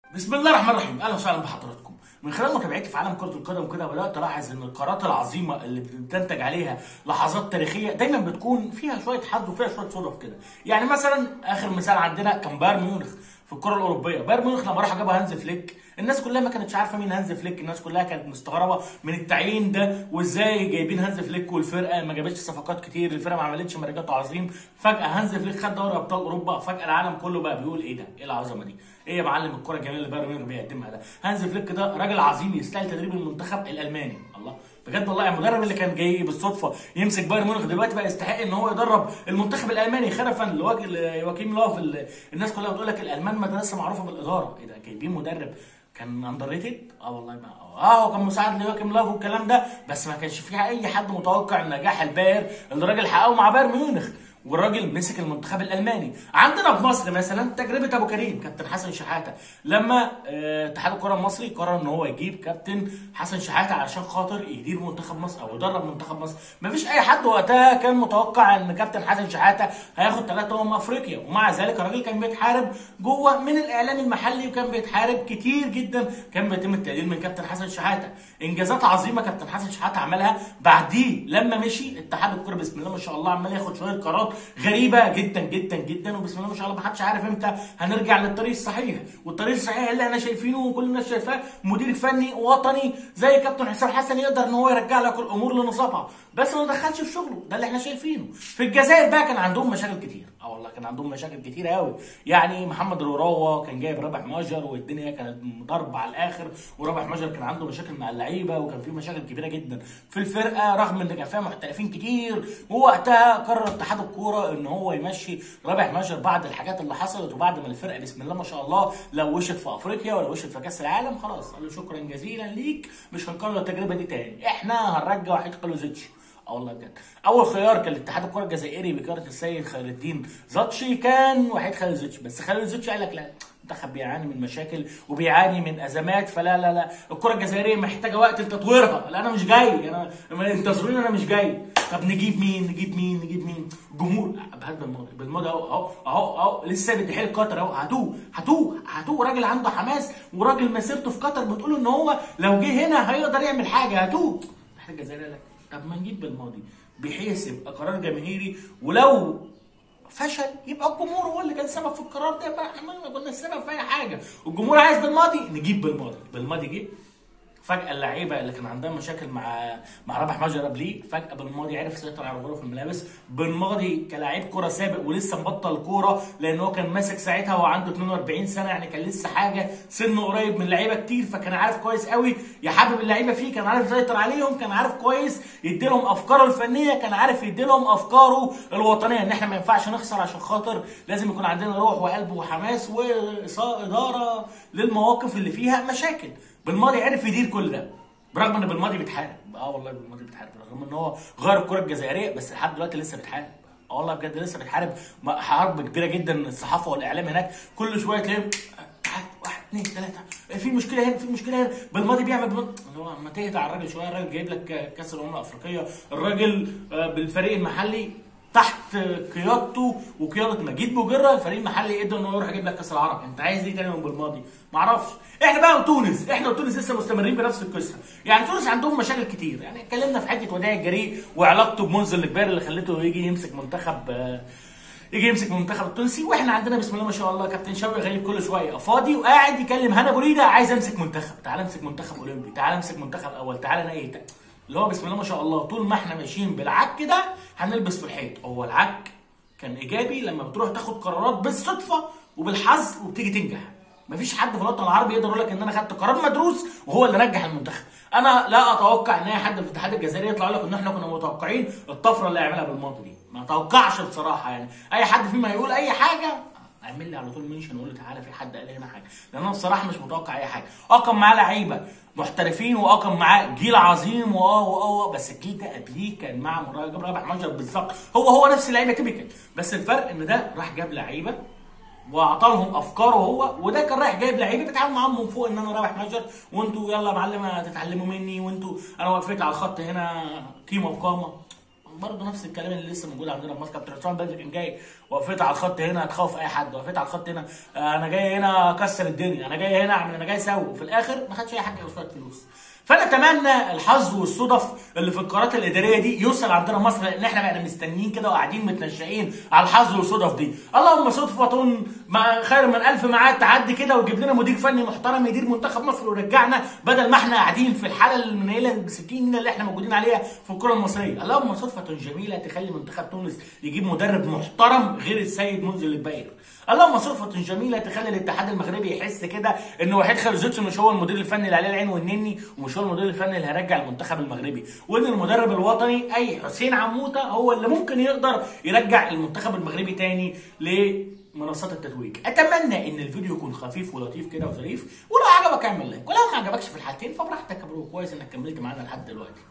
بسم الله الرحمن الرحيم اهلا وسهلا بحضراتكم من خلال متابعتي في عالم كره القدم كده بدات الاحظ ان القرارات العظيمه اللي بتنتج عليها لحظات تاريخيه دايما بتكون فيها شويه حظ وفيها شويه صدف كده يعني مثلا اخر مثال عندنا كان بايرن ميونخ في الكره الاوروبيه بايرن ميونخ لما راح جابها هانز فليك الناس كلها ما كانتش عارفه مين هانز فليك الناس كلها كانت مستغربه من التعيين ده وازاي جايبين هانز فليك والفرقه ما جابتش صفقات كتير الفرقه ما عملتش ماركات عظيم فجاه هانز فليك خد دوري ابطال اوروبا فجاه العالم كله بقى بيقول ايه ده ايه العظمه دي ايه يا معلم الكره الجميله اللي بايرن ميونخ بيقدمها ده هانز فليك ده راجل عظيم يستاهل تدريب المنتخب الالماني الله بجد والله المدرب اللي كان جاي بالصدفه يمسك بايرن ميونخ دلوقتي بقى يستحق ان هو يدرب المنتخب الالماني خلفا لواكيم لوف الناس كلها بتقول لك الالمان مدرسه معروفه بالاداره ايه ده جايبين مدرب كان اندر ريتد اه والله ما اه هو كان مساعد ليواكيم لاف والكلام ده بس ما كانش فيها اي حد متوقع النجاح الباهر اللي الراجل حققه مع بايرن ميونخ والراجل مسك المنتخب الالماني عندنا في مصر مثلا تجربه ابو كريم كابتن حسن شحاته لما اتحاد الكره المصري قرر ان هو يجيب كابتن حسن شحاته علشان خاطر يدير منتخب مصر او يدرب منتخب مصر مفيش اي حد وقتها كان متوقع ان كابتن حسن شحاته هياخد ثلاثه امم افريقيا ومع ذلك الراجل كان بيتحارب جوه من الاعلام المحلي وكان بيتحارب كتير جدا كان بيتم التقليل من كابتن حسن شحاته انجازات عظيمه كابتن حسن شحاته عملها بعديه لما مشي اتحاد الكره بسم الله ما شاء الله عمال ياخد شويه قرارات غريبه جدا جدا جدا وبسم الله ما شاء الله ما حدش عارف امتى هنرجع للطريق الصحيح والطريق الصحيح اللي احنا شايفينه وكل الناس شايفاه مدير فني وطني زي كابتن حسام حسن يقدر ان هو يرجع لك الامور لنصابها بس ما دخلش في شغله ده اللي احنا شايفينه في الجزائر بقى كان عندهم مشاكل كتير اه والله كان عندهم مشاكل كتير قوي يعني محمد الوراوه كان جايب رابح ماجر والدنيا كانت ضرب على الاخر ورابح ماجر كان عنده مشاكل مع اللعيبه وكان في مشاكل كبيره جدا في الفرقه رغم ان كان فيها محترفين كتير ووقتها قرر اتحاد الكوره ان هو يمشي رابح ماجر بعد الحاجات اللي حصلت وبعد ما الفرقه بسم الله ما شاء الله لوشت في افريقيا ولوشت في كاس العالم خلاص قال له شكرا جزيلا ليك مش هنكرر التجربه دي تاني احنا هنرجع وحيد قلوزيتش اه والله بجد اول خيار كان لاتحاد الكره الجزائري بقياده السيد خير الدين زاتشي كان وحيد خالد بس خالد زاتشي قال لك لا المنتخب بيعاني من مشاكل وبيعاني من ازمات فلا لا لا الكره الجزائريه محتاجه وقت لتطويرها لا انا مش جاي انا انتظروني انا مش جاي طب نجيب مين نجيب مين نجيب مين جمهور بهد بالماضي بالماضي اهو اهو اهو اهو لسه بيدحيل قطر اهو هاتوه هاتوه هاتوه راجل عنده حماس وراجل مسيرته في قطر بتقول ان هو لو جه هنا هيقدر يعمل حاجه هاتوه الاتحاد الجزائري قال لك طب ما نجيب بالماضي بحيث يبقى قرار جماهيري ولو فشل يبقى الجمهور هو اللي كان سبب في القرار ده يبقى احنا ما كنا السبب في اي حاجه والجمهور عايز بالماضي نجيب بالماضي بالماضي جه فجاه اللعيبه اللي كان عندها مشاكل مع مع رابح ماجر قبليه فجاه بالماضي عرف يسيطر على غرف الملابس بالماضي كلاعب كوره سابق ولسه مبطل كوره لان هو كان ماسك ساعتها وهو عنده 42 سنه يعني كان لسه حاجه سنه قريب من لعيبه كتير فكان عارف كويس قوي يحبب اللعيبه فيه كان عارف يسيطر عليهم كان عارف كويس يدي لهم افكاره الفنيه كان عارف يدي لهم افكاره الوطنيه ان احنا ما ينفعش نخسر عشان خاطر لازم يكون عندنا روح وقلب وحماس واداره للمواقف اللي فيها مشاكل بالماضي عرف يدير كل ده برغم ان بالماضي بيتحارب اه والله بالماضي بيتحارب رغم ان هو غير الكره الجزائريه بس لحد دلوقتي لسه بيتحارب اه والله بجد لسه بيتحارب حرب كبيره جدا الصحافه والاعلام هناك كل شويه تلاقيهم واحد اثنين ثلاثه في مشكله هنا في مشكله هنا بالماضي بيعمل بالماضي هو اما تهدى على الراجل شويه الراجل جايب لك كاس الامم الافريقيه الراجل بالفريق المحلي تحت قيادته وقياده مجيد بوجره الفريق المحلي قدر انه يروح يجيب لك كاس العرب انت عايز ايه تاني من بالماضي ما اعرفش احنا بقى وتونس احنا وتونس لسه مستمرين بنفس القصه يعني تونس عندهم مشاكل كتير يعني اتكلمنا في حته وداع الجريء وعلاقته بمنزل الكبير اللي خلته يجي يمسك منتخب يجي يمسك المنتخب التونسي واحنا عندنا بسم الله ما شاء الله كابتن شوقي غريب كل شويه فاضي وقاعد يكلم هنا بوريده عايز امسك منتخب تعال امسك منتخب اولمبي تعال امسك منتخب اول تعال انا ايه اللي هو بسم الله ما شاء الله طول ما احنا ماشيين بالعك ده هنلبس في الحيط هو العك كان ايجابي لما بتروح تاخد قرارات بالصدفه وبالحظ وبتيجي تنجح مفيش حد في الوطن العربي يقدر يقول لك ان انا خدت قرار مدروس وهو اللي نجح المنتخب انا لا اتوقع ان اي حد في الاتحاد الجزائري يطلع لك ان احنا كنا متوقعين الطفره اللي هيعملها بالماضي دي ما اتوقعش بصراحه يعني اي حد فيما يقول اي حاجه اعمل لي على طول منشن وقول له تعالى في حد قال هنا حاجه لان انا بصراحه مش متوقع اي حاجه اه كان معاه لعيبه محترفين واه كان معاه جيل عظيم واه واه بس الجيل ده قبليه كان مع جاب رابح ماجر بالظبط هو هو نفس اللعيبه تيبيكال بس الفرق ان ده راح جاب لعيبه واعطى لهم افكاره هو وده كان رايح جايب لعيبه بيتعامل معاهم من فوق ان انا رابح ماجر وانتوا يلا يا معلم هتتعلموا مني وانتوا انا وقفت على الخط هنا قيمه وقامه برضه نفس الكلام اللي لسه موجود عندنا في مصر كابتن حسام بدري كان جاي وقفت على الخط هنا هتخوف اي حد وقفت على الخط هنا آه، انا جاي هنا اكسر الدنيا انا جاي هنا اعمل انا جاي اسوي وفي الاخر ما خدش اي حاجه غير شويه فلوس فانا اتمنى الحظ والصدف اللي في القرارات الاداريه دي يوصل عندنا مصر لان احنا بقينا مستنيين كده وقاعدين متنشئين على الحظ والصدف دي اللهم صدفه مع خير من الف معاد تعدي كده ويجيب لنا مدير فني محترم يدير منتخب مصر ويرجعنا بدل ما احنا قاعدين في الحاله المنيله ب 60 اللي احنا موجودين عليها في الكره المصريه اللهم صدفه جميله تخلي منتخب تونس يجيب مدرب محترم غير السيد منزل الباير اللهم صدفة جميلة تخلي الاتحاد المغربي يحس كده ان وحيد خرزوتش مش هو المدير الفني اللي عليه العين والنني ومش هو المدير الفني اللي هيرجع المنتخب المغربي وان المدرب الوطني اي حسين عموته هو اللي ممكن يقدر يرجع المنتخب المغربي تاني لمنصات التتويج اتمنى ان الفيديو يكون خفيف ولطيف كده وظريف ولو عجبك اعمل لايك ولو ما عجبكش في الحالتين فبراحتك يا برو كويس انك كملت معانا لحد دلوقتي